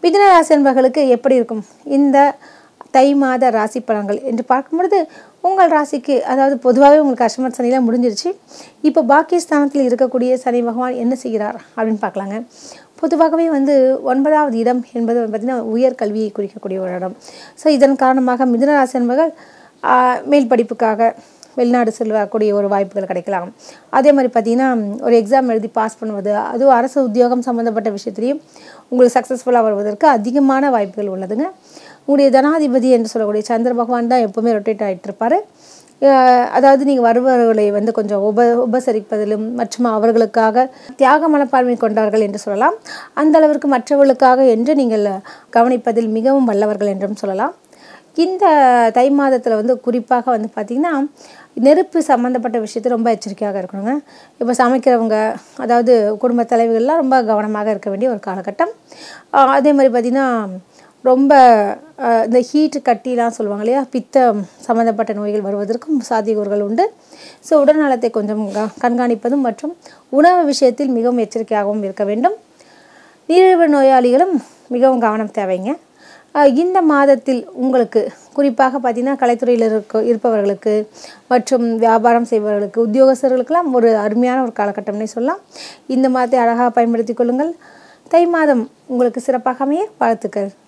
மிதுன ராசி என்பவர்களுக்கு எப்படி இருக்கும் இந்த தை மாத ராசி பலன்கள் என்று பார்க்கும் பொழுது உங்கள் ராசிக்கு அதாவது பொதுவாகவே உங்களுக்கு அஷ்டம சனிலாம் முடிஞ்சிருச்சு இப்போ பாக்கியஸ்தானத்தில் இருக்கக்கூடிய சனி பகவான் என்ன செய்கிறார் அப்படின்னு பார்க்கலாங்க பொதுவாகவே வந்து ஒன்பதாவது இடம் என்பது பார்த்திங்கன்னா உயர்கல்வியை குறிக்கக்கூடிய ஒரு இடம் ஸோ இதன் காரணமாக மிதுன ராசி என்பவர்கள் ஆஹ், மேல் படிப்புக்காக வெளிநாடு செல்லக்கூடிய ஒரு வாய்ப்புகள் கிடைக்கலாம் அதே மாதிரி பார்த்தீங்கன்னா ஒரு எக்ஸாம் எழுதி பாஸ் பண்ணுவது அதுவும் அரசு உத்தியோகம் சம்மந்தப்பட்ட விஷயத்துலையும் உங்களுக்கு சக்ஸஸ்ஃபுல்லாக வருவதற்கு அதிகமான வாய்ப்புகள் உள்ளதுங்க உங்களுடைய தனாதிபதி என்று சொல்லக்கூடிய சந்திர பகவான் தான் எப்போவுமே ரொட்டேட் ஆகிட்டு இருப்பார் அதாவது நீங்கள் வருபவர்களை வந்து கொஞ்சம் உப உபசரிப்பதிலும் மற்றும் அவர்களுக்காக தியாக மனப்பான்மை கொண்டவர்கள் என்று சொல்லலாம் அந்த அளவிற்கு மற்றவர்களுக்காக என்று நீங்கள் கவனிப்பதில் மிகவும் வல்லவர்கள் என்றும் சொல்லலாம் இந்த தை மாதத்தில் வந்து குறிப்பாக வந்து பார்த்திங்கன்னா நெருப்பு சம்மந்தப்பட்ட விஷயத்தில் ரொம்ப எச்சரிக்கையாக இருக்கணுங்க இப்போ சமைக்கிறவங்க அதாவது குடும்ப தலைவிகள்லாம் ரொம்ப கவனமாக இருக்க வேண்டிய ஒரு காலகட்டம் ஆஹ் அதே மாதிரி பார்த்திங்கன்னா ரொம்ப ஆஹ் இந்த ஹீட்டு கட்டிலாம் சொல்லுவாங்க இல்லையா பித்தம் சம்மந்தப்பட்ட நோய்கள் வருவதற்கும் சாத்தியக்கூறுகள் உண்டு ஸோ உடல்நலத்தை கொஞ்சம் க- கண்காணிப்பதும் மற்றும் உணவு விஷயத்தில் மிகவும் எச்சரிக்கையாகவும் இருக்க வேண்டும் நீரிழிவு நோயாளிகளும் மிகவும் கவனம் தேவைங்க அஹ் இந்த மாதத்தில் உங்களுக்கு குறிப்பாக பார்த்தீங்கன்னா கலைத்துறையில் இருக்க இருப்பவர்களுக்கு மற்றும் வியாபாரம் செய்பவர்களுக்கு உத்தியோகஸ்தர்களுக்கெல்லாம் ஒரு அருமையான ஒரு காலகட்டம்னே சொல்லலாம் இந்த மாதத்தை அழகாக பயன்படுத்திக் கொள்ளுங்கள் தை மாதம் உங்களுக்கு சிறப்பாக அமைய வாழ்த்துக்கள்